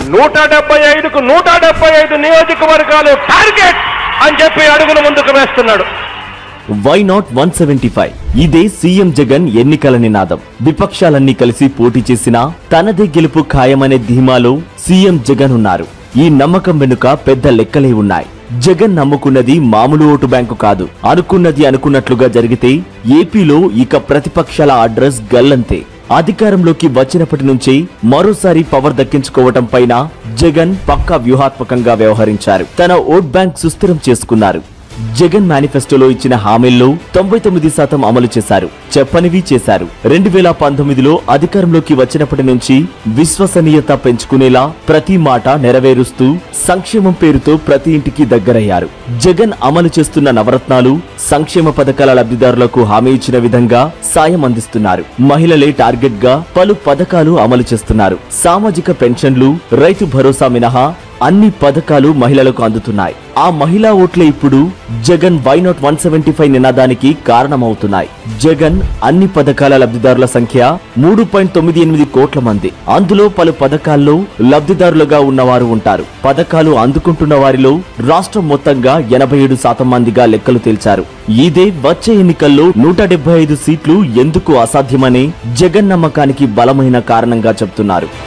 నూట డెబ్బై ఐదుకు నూట డెబ్బై ఐదు నియోజకవర్గాలు టార్గెట్ అని చెప్పి అడుగులు ముందుకు వేస్తున్నాడు why not one seventy five ఇదే సీఎం జగన్ ఎన్నికల నినాదం విపక్షాలన్నీ కలిసి పోటీ చేసినా తనదే గెలుపు ఖాయమనే ధీమాలో సీఎం జగన్ ఉన్నారు ఈ నమ్మకం వెనుక పెద్ద లెక్కలే ఉన్నాయి జగన్ నమ్ముకున్నది మామూలు ఓటు బ్యాంకు కాదు అనుకున్నది అనుకున్నట్లుగా జరిగితే ఏపీలో ఇక ప్రతిపక్షాల అడ్రస్ గల్లంతే అధికారంలోకి వచ్చినప్పటి నుంచే మరోసారి పవర్ దక్కించుకోవటం పైన జగన్ పక్కా వ్యూహాత్మకంగా వ్యవహరించారు తన ఓట్ బ్యాంక్ సుస్థిరం చేసుకున్నారు జగన్ మేనిఫెస్టోలో ఇచ్చిన హామీల్లో తొంభై తొమ్మిది శాతం అమలు చేశారు చెప్పనివి చేశారు రెండు వేల పంతొమ్మిదిలో అధికారంలోకి వచ్చినప్పటి నుంచి విశ్వసనీయత పెంచుకునేలా ప్రతి మాట నెరవేరుస్తూ సంక్షేమం పేరుతో ప్రతి ఇంటికి దగ్గరయ్యారు జగన్ అమలు చేస్తున్న నవరత్నాలు సంక్షేమ పథకాల లబ్ధిదారులకు హామీ ఇచ్చిన విధంగా సాయం అందిస్తున్నారు మహిళలే టార్గెట్ గా పలు పథకాలు అమలు చేస్తున్నారు సామాజిక పెన్షన్లు రైతు భరోసా మినహా అన్ని పథకాలు మహిళలకు అందుతున్నాయి ఆ మహిళా ఓట్లే ఇప్పుడు Jagan why not one seventy five నినాదానికి కారణమవుతున్నాయి జగన్ అన్ని పథకాల లబ్ధిదారుల సంఖ్య మూడు పాయింట్ తొమ్మిది ఎనిమిది కోట్ల మంది అందులో పలు పథకాల్లో లబ్ధిదారులుగా ఉన్నవారు ఉంటారు పథకాలు అందుకుంటున్న వారిలో రాష్ట్రం మొత్తంగా ఎనభై ఏడు శాతం మందిగా లెక్కలు తేల్చారు ఇదే వచ్చే ఎన్నికల్లో నూట డెబ్బై ఐదు సీట్లు ఎందుకు అసాధ్యమనే జగన్ నమ్మకానికి బలమైన కారణంగా చెప్తున్నారు